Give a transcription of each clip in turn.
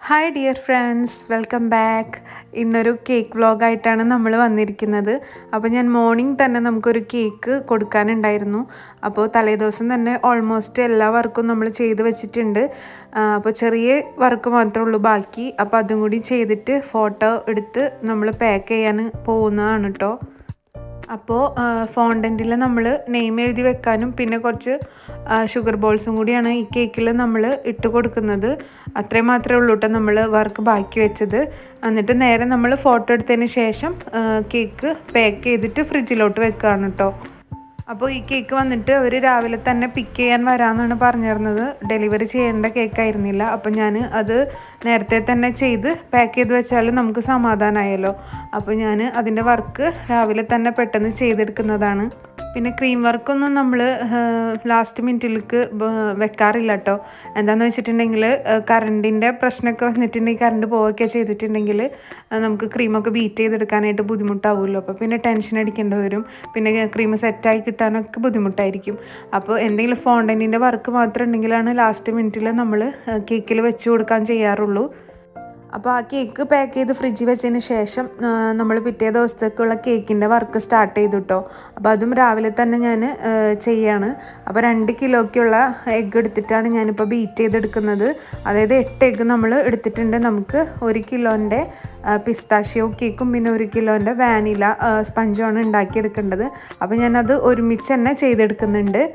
hi dear friends welcome back ഇന്നൊരു cake വ്ളോഗായിട്ടാണ് നമ്മൾ വന്നിരിക്കുന്നത് അപ്പോൾ ഞാൻ മോർണിംഗ് തന്നെ നമുക്കൊരു കേക്ക് കൊടുക്കാനുണ്ടായിരുന്നു അപ്പോൾ തലേദിവസം തന്നെ ഓൾമോസ്റ്റ് എല്ലാ വർക്കും നമ്മൾ ചെയ്ത് വെച്ചിട്ടുണ്ട് ആ, അപ്പോൾ ചെറിയ വർക്ക് മാത്രമേ ഉള്ളൂ ബാക്കി അപ്പോൾ അതും കൂടി ചെയ്തിട്ട് ഫോട്ടോ എടുത്ത് നമ്മൾ പാക്ക് ചെയ്യാൻ പോകുന്നതാണ് കേട്ടോ അപ്പോൾ ഫോണ്ടൻറ്റിൽ നമ്മൾ നെയിം എഴുതി വെക്കാനും പിന്നെ കുറച്ച് ഷുഗർ ബോൾസും കൂടിയാണ് ഈ കേക്കിൽ നമ്മൾ ഇട്ട് കൊടുക്കുന്നത് അത്രയും മാത്രമേ ഉള്ളൂ കേട്ടോ നമ്മൾ വർക്ക് ബാക്കി വെച്ചത് എന്നിട്ട് നേരെ നമ്മൾ ഫോട്ടോ എടുത്തതിന് ശേഷം കേക്ക് പാക്ക് ചെയ്തിട്ട് ഫ്രിഡ്ജിലോട്ട് വെക്കുകയാണ് കേട്ടോ അപ്പോൾ ഈ കേക്ക് വന്നിട്ട് അവർ രാവിലെ തന്നെ പിക്ക് ചെയ്യാൻ വരാമെന്നാണ് പറഞ്ഞിരുന്നത് ഡെലിവറി ചെയ്യേണ്ട കേക്കായിരുന്നില്ല അപ്പോൾ ഞാൻ അത് നേരത്തെ തന്നെ ചെയ്ത് പാക്ക് ചെയ്ത് വെച്ചാൽ നമുക്ക് സമാധാനമായല്ലോ അപ്പോൾ ഞാൻ അതിൻ്റെ വർക്ക് രാവിലെ തന്നെ പെട്ടെന്ന് ചെയ്തെടുക്കുന്നതാണ് പിന്നെ ക്രീം വർക്കൊന്നും നമ്മൾ ലാസ്റ്റ് മിനിറ്റിലേക്ക് വെക്കാറില്ല കേട്ടോ എന്താണെന്ന് വെച്ചിട്ടുണ്ടെങ്കിൽ കറണ്ടിൻ്റെ പ്രശ്നമൊക്കെ വന്നിട്ടുണ്ടെങ്കിൽ കറണ്ട് പോവുകയൊക്കെ ചെയ്തിട്ടുണ്ടെങ്കിൽ ആ, നമുക്ക് ക്രീമൊക്കെ ബീറ്റ് ചെയ്തെടുക്കാനായിട്ട് ബുദ്ധിമുട്ടാവുമല്ലോ അപ്പോൾ പിന്നെ ടെൻഷൻ അടിക്കേണ്ടി വരും പിന്നെ ക്രീം സെറ്റായി കിട്ടാനൊക്കെ ബുദ്ധിമുട്ടായിരിക്കും അപ്പോൾ എന്തെങ്കിലും ഫോണ്ടൻറ്റിൻ്റെ വർക്ക് മാത്രം ഉണ്ടെങ്കിലാണ് ലാസ്റ്റ് മിനിറ്റിൽ നമ്മൾ കേക്കിൽ വെച്ച് കൊടുക്കാൻ ചെയ്യാറുള്ളൂ അപ്പോൾ ആ കേക്ക് പാക്ക് ചെയ്ത് ഫ്രിഡ്ജിൽ വെച്ചതിന് ശേഷം നമ്മൾ പിറ്റേ ദിവസത്തേക്കുള്ള കേക്കിൻ്റെ വർക്ക് സ്റ്റാർട്ട് ചെയ്തു കേട്ടോ അപ്പോൾ അതും രാവിലെ തന്നെ ഞാൻ ചെയ്യാണ് അപ്പോൾ രണ്ട് കിലോയ്ക്കുള്ള എഗ്ഗ് എടുത്തിട്ടാണ് ഞാനിപ്പോൾ ബീറ്റ് ചെയ്തെടുക്കുന്നത് അതായത് എട്ട് എഗ്ഗ് നമ്മൾ എടുത്തിട്ടുണ്ട് നമുക്ക് ഒരു കിലോൻ്റെ പിസ്താഷ്യോ കേക്കും പിന്നെ ഒരു കിലോൻ്റെ വാനില സ്പഞ്ചുമാണ് ഉണ്ടാക്കിയെടുക്കേണ്ടത് അപ്പോൾ ഞാനത് ഒരുമിച്ച് തന്നെ ചെയ്തെടുക്കുന്നുണ്ട്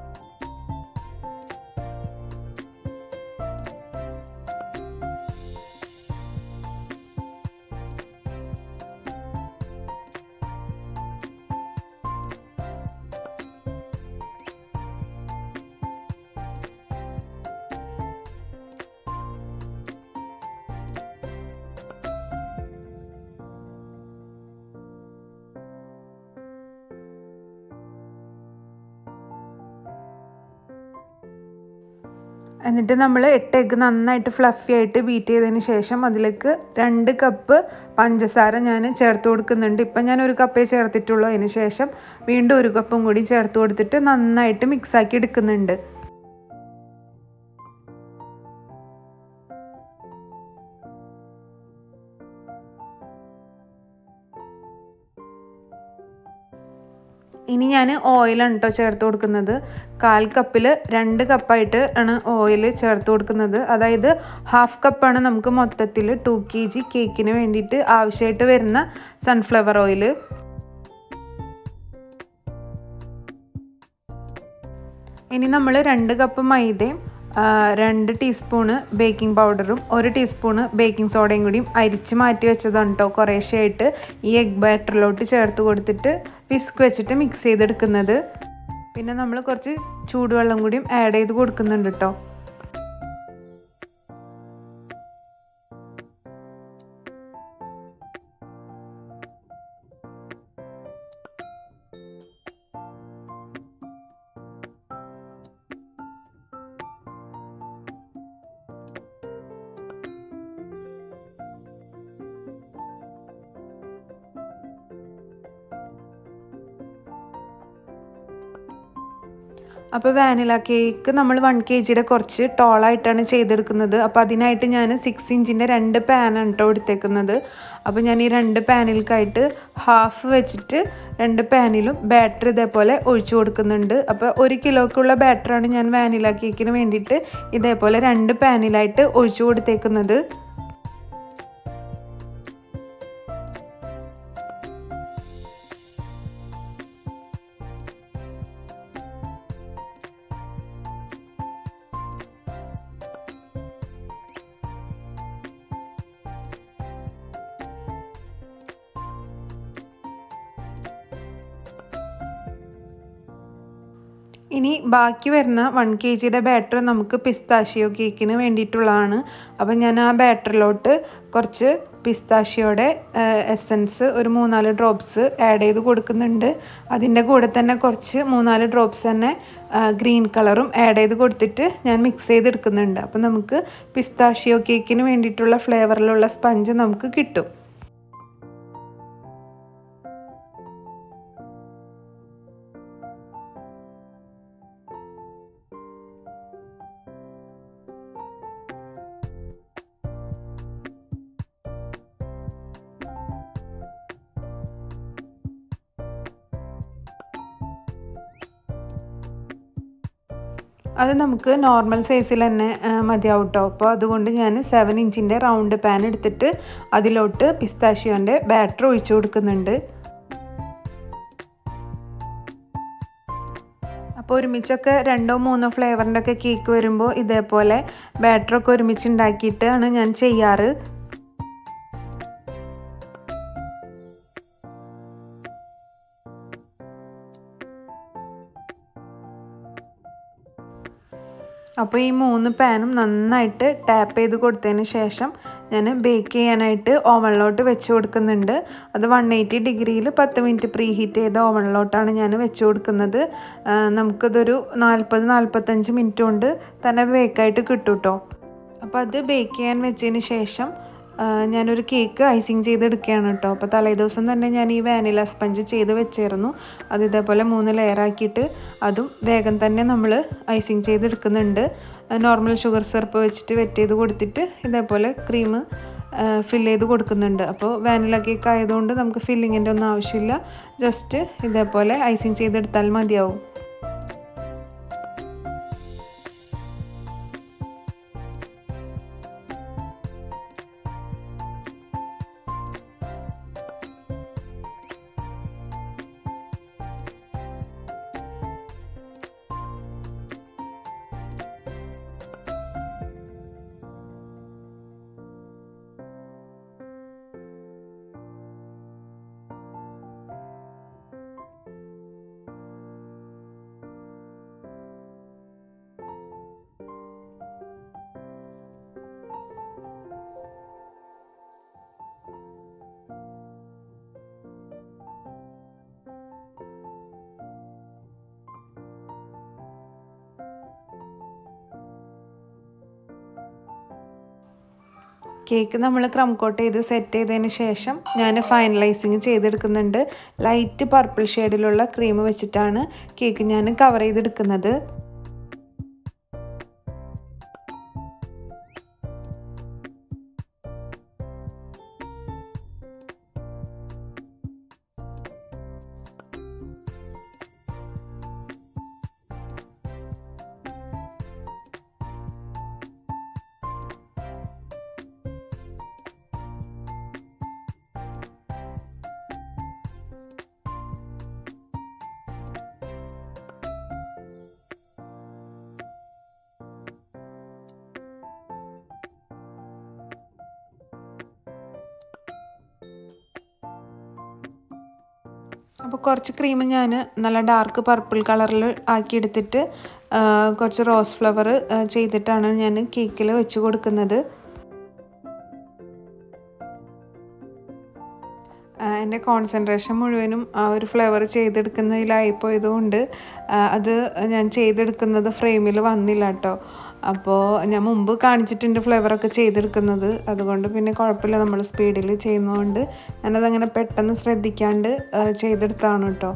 എന്നിട്ട് നമ്മൾ എട്ട് എഗ്ഗ് നന്നായിട്ട് ഫ്ലഫി ആയിട്ട് ബീറ്റ് ചെയ്തതിന് ശേഷം അതിലേക്ക് രണ്ട് കപ്പ് പഞ്ചസാര ഞാൻ ചേർത്ത് കൊടുക്കുന്നുണ്ട് ഇപ്പം ഞാൻ ഒരു കപ്പേ ചേർത്തിട്ടുള്ളൂ അതിന് ശേഷം വീണ്ടും ഒരു കപ്പും കൂടി ചേർത്ത് കൊടുത്തിട്ട് നന്നായിട്ട് മിക്സാക്കി എടുക്കുന്നുണ്ട് ഇനി ഞാൻ ഓയിലാണ് കേട്ടോ ചേർത്ത് കൊടുക്കുന്നത് കാൽ കപ്പിൽ രണ്ട് കപ്പായിട്ട് ആണ് ഓയിൽ ചേർത്ത് കൊടുക്കുന്നത് അതായത് ഹാഫ് കപ്പാണ് നമുക്ക് മൊത്തത്തിൽ ടു കെ ജി കേക്കിന് വേണ്ടിയിട്ട് ആവശ്യമായിട്ട് വരുന്ന സൺഫ്ലവർ ഓയിൽ ഇനി നമ്മൾ രണ്ട് കപ്പ് മൈദയും ആ, രണ്ട് ടീസ്പൂണ് ബേക്കിംഗ് പൗഡറും ഒരു ടീസ്പൂണ് ബേക്കിംഗ് സോഡയും കൂടിയും അരിച്ച് മാറ്റി വെച്ചതാണ് കേട്ടോ കുറേശ്ശെയായിട്ട് ഈ എഗ് ബാറ്ററിലോട്ട് ചേർത്ത് കൊടുത്തിട്ട് വിസ്ക് വെച്ചിട്ട് മിക്സ് ചെയ്തെടുക്കുന്നത് പിന്നെ നമ്മൾ കുറച്ച് ചൂടുവെള്ളം കൂടിയും ആഡ് ചെയ്ത് കൊടുക്കുന്നുണ്ട് കേട്ടോ അപ്പോൾ വാനില കേക്ക് നമ്മൾ വൺ കെ ജിയുടെ കുറച്ച് ടോളായിട്ടാണ് ചെയ്തെടുക്കുന്നത് അപ്പോൾ അതിനായിട്ട് ഞാൻ സിക്സ് ഇഞ്ചിൻ്റെ രണ്ട് പാനാണ് കേട്ടോ എടുത്തേക്കുന്നത് അപ്പോൾ ഞാൻ ഈ രണ്ട് പാനിൽക്കായിട്ട് ഹാഫ് വെച്ചിട്ട് രണ്ട് പാനിലും ബാറ്റർ ഇതേപോലെ ഒഴിച്ചു കൊടുക്കുന്നുണ്ട് അപ്പോൾ ഒരു കിലോക്കുള്ള ബാറ്ററാണ് ഞാൻ വാനില കേക്കിന് വേണ്ടിയിട്ട് ഇതേപോലെ രണ്ട് പാനിലായിട്ട് ഒഴിച്ചു കൊടുത്തേക്കുന്നത് ഇനി ബാക്കി വരുന്ന വൺ കെ ജിയുടെ ബാറ്റർ നമുക്ക് പിസ്താഷിയോ കേക്കിന് വേണ്ടിയിട്ടുള്ളതാണ് അപ്പം ഞാൻ ആ ബാറ്ററിലോട്ട് കുറച്ച് പിസ്താഷിയോടെ എസൻസ് ഒരു മൂന്നാല് ഡ്രോപ്സ് ആഡ് ചെയ്ത് കൊടുക്കുന്നുണ്ട് അതിൻ്റെ കൂടെ തന്നെ കുറച്ച് മൂന്നാല് ഡ്രോപ്സ് തന്നെ ഗ്രീൻ കളറും ആഡ് ചെയ്ത് കൊടുത്തിട്ട് ഞാൻ മിക്സ് ചെയ്തെടുക്കുന്നുണ്ട് അപ്പം നമുക്ക് പിസ്താഷിയോ കേക്കിന് വേണ്ടിയിട്ടുള്ള ഫ്ലേവറിലുള്ള സ്പഞ്ച് നമുക്ക് കിട്ടും അത് നമുക്ക് നോർമൽ സൈസിൽ തന്നെ മതിയാവും കേട്ടോ അപ്പോൾ അതുകൊണ്ട് ഞാൻ സെവൻ ഇഞ്ചിൻ്റെ റൗണ്ട് പാൻ എടുത്തിട്ട് അതിലോട്ട് പിസ്താഷ്യോൻ്റെ ബാറ്റർ ഒഴിച്ചു കൊടുക്കുന്നുണ്ട് അപ്പോൾ ഒരുമിച്ചൊക്കെ രണ്ടോ മൂന്നോ ഫ്ലേവറിൻ്റെ ഒക്കെ കേക്ക് വരുമ്പോൾ ഇതേപോലെ ബാറ്ററൊക്കെ ഒരുമിച്ച് ഉണ്ടാക്കിയിട്ടാണ് ഞാൻ ചെയ്യാറ് അപ്പോൾ ഈ മൂന്ന് പാനും നന്നായിട്ട് ടാപ്പ് ചെയ്ത് കൊടുത്തതിന് ശേഷം ഞാൻ ബേക്ക് ചെയ്യാനായിട്ട് ഓവനിലോട്ട് വെച്ച് കൊടുക്കുന്നുണ്ട് അത് വൺ എയ്റ്റി ഡിഗ്രിയിൽ പത്ത് മിനിറ്റ് പ്രീ ഹീറ്റ് ചെയ്ത ഓവനിലോട്ടാണ് ഞാൻ വെച്ച് കൊടുക്കുന്നത് നമുക്കിതൊരു നാൽപ്പത് നാൽപ്പത്തഞ്ച് മിനിറ്റ് കൊണ്ട് തന്നെ ബേക്കായിട്ട് കിട്ടും കേട്ടോ അപ്പോൾ അത് ബേക്ക് ചെയ്യാൻ വെച്ചതിന് ശേഷം ഞാനൊരു കേക്ക് ഐസിങ് ചെയ്തെടുക്കുകയാണ് കേട്ടോ അപ്പോൾ തലേദിവസം തന്നെ ഞാൻ ഈ വാനില സ്പഞ്ച് ചെയ്ത് വെച്ചിരുന്നു അത് ഇതേപോലെ മൂന്ന് ലെയറാക്കിയിട്ട് അതും വേഗം തന്നെ നമ്മൾ ഐസിങ് ചെയ്തെടുക്കുന്നുണ്ട് നോർമൽ ഷുഗർ സിറപ്പ് വെച്ചിട്ട് വെറ്റ് ചെയ്ത് കൊടുത്തിട്ട് ഇതേപോലെ ക്രീം ഫില്ല് ചെയ്ത് കൊടുക്കുന്നുണ്ട് അപ്പോൾ വാനില കേക്ക് ആയതുകൊണ്ട് നമുക്ക് ഫില്ലിങ്ങിൻ്റെ ഒന്നും ആവശ്യമില്ല ജസ്റ്റ് ഇതേപോലെ ഐസിങ് ചെയ്തെടുത്താൽ മതിയാവും കേക്ക് നമ്മൾ ക്രം കോട്ട് ചെയ്ത് സെറ്റ് ചെയ്തതിന് ശേഷം ഞാൻ ഫൈനലൈസിങ് ചെയ്തെടുക്കുന്നുണ്ട് ലൈറ്റ് പർപ്പിൾ ഷെയ്ഡിലുള്ള ക്രീം വെച്ചിട്ടാണ് കേക്ക് ഞാൻ കവർ ചെയ്തെടുക്കുന്നത് അപ്പോൾ കുറച്ച് ക്രീം ഞാൻ നല്ല ഡാർക്ക് പർപ്പിൾ കളറിൽ ആക്കി എടുത്തിട്ട് കുറച്ച് റോസ് ഫ്ലവർ ചെയ്തിട്ടാണ് ഞാൻ കേക്കിൽ വെച്ച് കൊടുക്കുന്നത് എൻ്റെ കോൺസെൻട്രേഷൻ മുഴുവനും ആ ഒരു ഫ്ലേവർ ചെയ്തെടുക്കുന്നതിലായിപ്പോയതുകൊണ്ട് അത് ഞാൻ ചെയ്തെടുക്കുന്നത് ഫ്രെയിമിൽ വന്നില്ല കേട്ടോ അപ്പോൾ ഞാൻ മുമ്പ് കാണിച്ചിട്ടുണ്ട് ഫ്ലേവറൊക്കെ ചെയ്തെടുക്കുന്നത് അതുകൊണ്ട് പിന്നെ കുഴപ്പമില്ല നമ്മൾ സ്പീഡിൽ ചെയ്യുന്നതുകൊണ്ട് ഞാനതങ്ങനെ പെട്ടെന്ന് ശ്രദ്ധിക്കാണ്ട് ചെയ്തെടുത്താണ് കേട്ടോ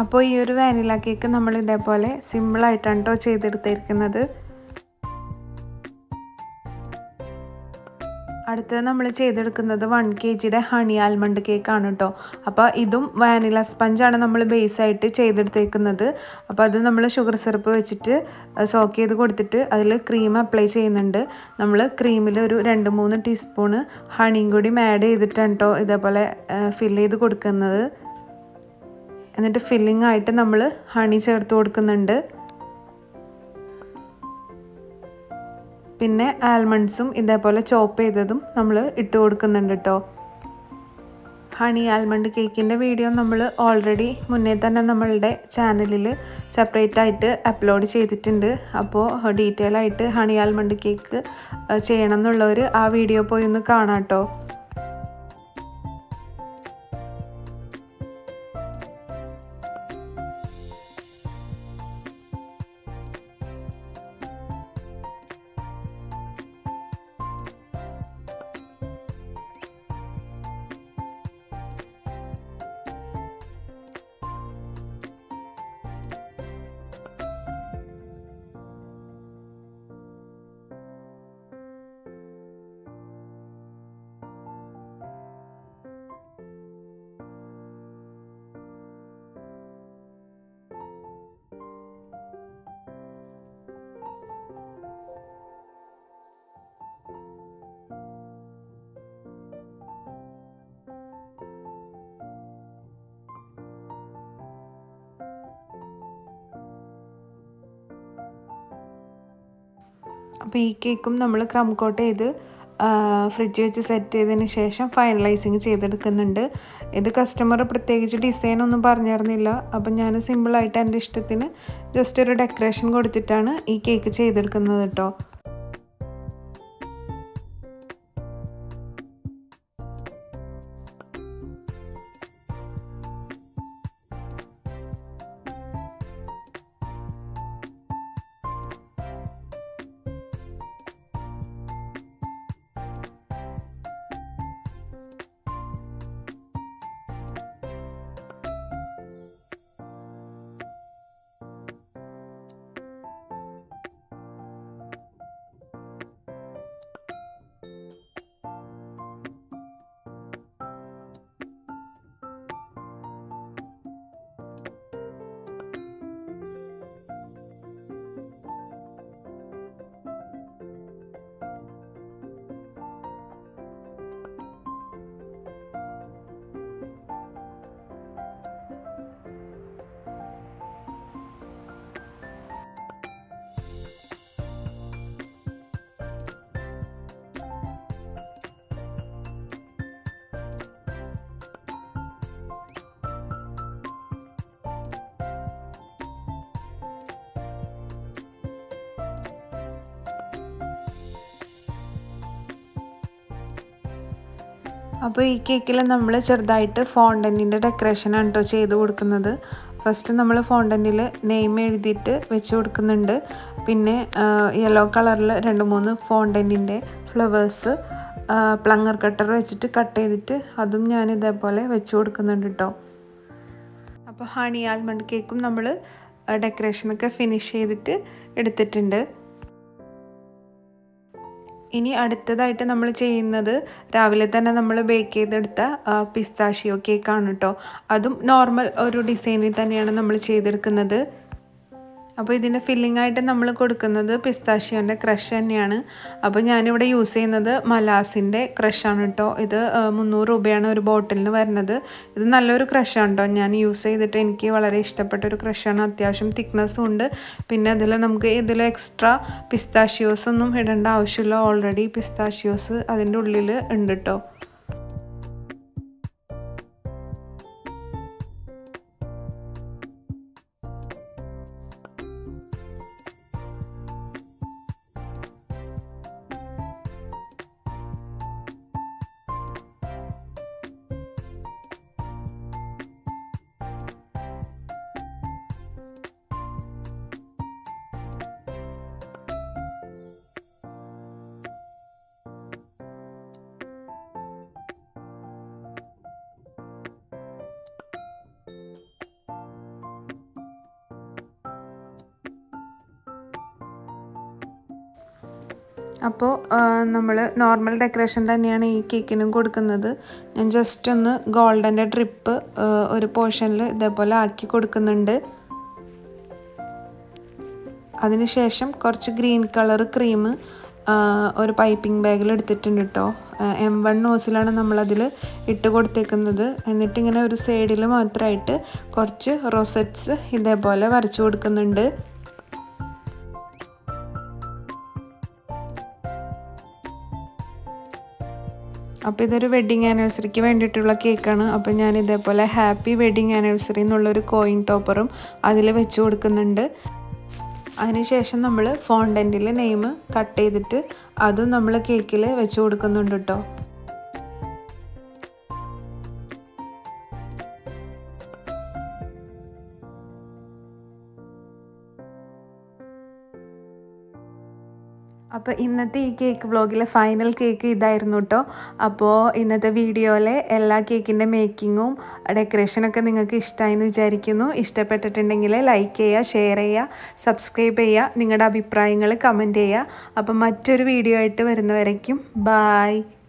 അപ്പോൾ ഈ ഒരു വാനില കേക്ക് നമ്മൾ ഇതേപോലെ സിമ്പിളായിട്ടാണ് കേട്ടോ ചെയ്തെടുത്തിരിക്കുന്നത് അടുത്തത് നമ്മൾ ചെയ്തെടുക്കുന്നത് വൺ കെ ജിയുടെ ഹണി ആൽമണ്ട് കേക്കാണ് കേട്ടോ അപ്പോൾ ഇതും വാനില സ്പഞ്ചാണ് നമ്മൾ ബേസായിട്ട് ചെയ്തെടുത്തേക്കുന്നത് അപ്പോൾ അത് നമ്മൾ ഷുഗർ സിറപ്പ് വെച്ചിട്ട് സോക്ക് ചെയ്ത് കൊടുത്തിട്ട് അതിൽ ക്രീം അപ്ലൈ ചെയ്യുന്നുണ്ട് നമ്മൾ ക്രീമിൽ ഒരു രണ്ട് മൂന്ന് ടീസ്പൂണ് ഹണിയും കൂടി ആഡ് ചെയ്തിട്ടാണ് കേട്ടോ ഇതേപോലെ ഫില്ല് ചെയ്ത് കൊടുക്കുന്നത് എന്നിട്ട് ഫില്ലിംഗ് ആയിട്ട് നമ്മൾ ഹണി ചേർത്ത് കൊടുക്കുന്നുണ്ട് പിന്നെ ആൽമണ്ട്സും ഇതേപോലെ ചോപ്പ് ചെയ്തതും നമ്മൾ ഇട്ട് കൊടുക്കുന്നുണ്ട് കേട്ടോ ഹണി ആൽമണ്ട് കേക്കിൻ്റെ വീഡിയോ നമ്മൾ ഓൾറെഡി മുന്നേ തന്നെ നമ്മളുടെ ചാനലിൽ സെപ്പറേറ്റ് ആയിട്ട് അപ്ലോഡ് ചെയ്തിട്ടുണ്ട് അപ്പോൾ ഡീറ്റെയിൽ ആയിട്ട് ഹണി ആൽമണ്ട് കേക്ക് ചെയ്യണം എന്നുള്ളവർ ആ വീഡിയോ പോയി ഒന്ന് കാണാം കേട്ടോ അപ്പോൾ ഈ കേക്കും നമ്മൾ ക്രം കോട്ട് ചെയ്ത് ഫ്രിഡ്ജ് വെച്ച് സെറ്റ് ചെയ്തതിന് ശേഷം ഫൈനലൈസിങ് ചെയ്തെടുക്കുന്നുണ്ട് ഇത് കസ്റ്റമർ പ്രത്യേകിച്ച് ഡിസൈൻ ഒന്നും പറഞ്ഞിരുന്നില്ല അപ്പം ഞാൻ സിമ്പിളായിട്ട് എൻ്റെ ഇഷ്ടത്തിന് ജസ്റ്റ് ഒരു ഡെക്കറേഷൻ കൊടുത്തിട്ടാണ് ഈ കേക്ക് ചെയ്തെടുക്കുന്നത് കേട്ടോ അപ്പോൾ ഈ കേക്കിൽ നമ്മൾ ചെറുതായിട്ട് ഫോണ്ടൻറ്റിൻ്റെ ഡെക്കറേഷനാണ് കേട്ടോ ചെയ്ത് കൊടുക്കുന്നത് ഫസ്റ്റ് നമ്മൾ ഫോണ്ടൻറ്റിൽ നെയിം എഴുതിയിട്ട് വെച്ച് കൊടുക്കുന്നുണ്ട് പിന്നെ യെല്ലോ കളറിൽ രണ്ട് മൂന്ന് ഫോണ്ടൻറ്റിൻ്റെ ഫ്ലവേഴ്സ് പ്ലങ്ങർ കട്ടർ വെച്ചിട്ട് കട്ട് ചെയ്തിട്ട് അതും ഞാൻ ഇതേപോലെ വെച്ച് കൊടുക്കുന്നുണ്ട് കേട്ടോ അപ്പോൾ ഹണി ആൽമണ്ട് കേക്കും നമ്മൾ ഡെക്കറേഷനൊക്കെ ഫിനിഷ് ചെയ്തിട്ട് എടുത്തിട്ടുണ്ട് ഇനി അടുത്തതായിട്ട് നമ്മൾ ചെയ്യുന്നത് രാവിലെ തന്നെ നമ്മൾ ബേക്ക് ചെയ്തെടുത്ത പിസ്താഷിയോ കേക്കാണ് കേട്ടോ അതും നോർമൽ ഒരു ഡിസൈനിൽ തന്നെയാണ് നമ്മൾ ചെയ്തെടുക്കുന്നത് അപ്പോൾ ഇതിൻ്റെ ഫില്ലിംഗ് ആയിട്ട് നമ്മൾ കൊടുക്കുന്നത് പിസ്താഷിയോൻ്റെ ക്രഷ് തന്നെയാണ് അപ്പോൾ ഞാനിവിടെ യൂസ് ചെയ്യുന്നത് മലാസിൻ്റെ ക്രഷാണ് കേട്ടോ ഇത് മുന്നൂറ് രൂപയാണ് ഒരു ബോട്ടിലിന് വരുന്നത് ഇത് നല്ലൊരു ക്രഷാണ് കേട്ടോ ഞാൻ യൂസ് ചെയ്തിട്ട് എനിക്ക് വളരെ ഇഷ്ടപ്പെട്ട ഒരു ക്രഷാണ് അത്യാവശ്യം തിക്നെസ്സും ഉണ്ട് പിന്നെ അതിൽ നമുക്ക് ഇതിൽ എക്സ്ട്രാ പിസ്താഷിയോസ് ഒന്നും ഇടേണ്ട ആവശ്യമില്ല ഓൾറെഡി പിസ്താഷിയോസ് അതിൻ്റെ ഉള്ളിൽ ഉണ്ട് കേട്ടോ അപ്പോൾ നമ്മൾ നോർമൽ ഡെക്കറേഷൻ തന്നെയാണ് ഈ കേക്കിനും കൊടുക്കുന്നത് ഞാൻ ജസ്റ്റ് ഒന്ന് ഗോൾഡൻ്റെ ട്രിപ്പ് ഒരു പോർഷനിൽ ഇതേപോലെ ആക്കി കൊടുക്കുന്നുണ്ട് അതിനുശേഷം കുറച്ച് ഗ്രീൻ കളർ ക്രീം ഒരു പൈപ്പിംഗ് ബാഗിൽ എടുത്തിട്ടുണ്ട് കേട്ടോ എം വൺ നോസിലാണ് നമ്മളതിൽ ഇട്ട് കൊടുത്തേക്കുന്നത് എന്നിട്ട് ഇങ്ങനെ ഒരു സൈഡിൽ മാത്രമായിട്ട് കുറച്ച് റോസറ്റ്സ് ഇതേപോലെ വരച്ചു കൊടുക്കുന്നുണ്ട് അപ്പോൾ ഇതൊരു വെഡ്ഡിങ് ആനിവേഴ്സറിക്ക് വേണ്ടിയിട്ടുള്ള കേക്കാണ് അപ്പോൾ ഞാൻ ഇതേപോലെ ഹാപ്പി വെഡ്ഡിങ് ആനിവേഴ്സറി എന്നുള്ളൊരു കോയിൻ ടോപ്പറും അതിൽ വെച്ച് കൊടുക്കുന്നുണ്ട് അതിനുശേഷം നമ്മൾ ഫോണ്ടൻറ്റിൽ നെയിം കട്ട് ചെയ്തിട്ട് അതും നമ്മൾ കേക്കിൽ വെച്ച് കൊടുക്കുന്നുണ്ട് കേട്ടോ അപ്പോൾ ഇന്നത്തെ ഈ കേക്ക് വ്ളോഗിലെ ഫൈനൽ കേക്ക് ഇതായിരുന്നു കേട്ടോ അപ്പോൾ ഇന്നത്തെ വീഡിയോയിലെ എല്ലാ കേക്കിൻ്റെ മേക്കിങ്ങും ഡെക്കറേഷനൊക്കെ നിങ്ങൾക്ക് ഇഷ്ടമായെന്ന് വിചാരിക്കുന്നു ഇഷ്ടപ്പെട്ടിട്ടുണ്ടെങ്കിൽ ലൈക്ക് ചെയ്യുക ഷെയർ ചെയ്യുക സബ്സ്ക്രൈബ് ചെയ്യുക നിങ്ങളുടെ അഭിപ്രായങ്ങൾ കമൻറ്റ് ചെയ്യുക അപ്പോൾ മറ്റൊരു വീഡിയോ ആയിട്ട് വരുന്നവരേക്കും ബായ്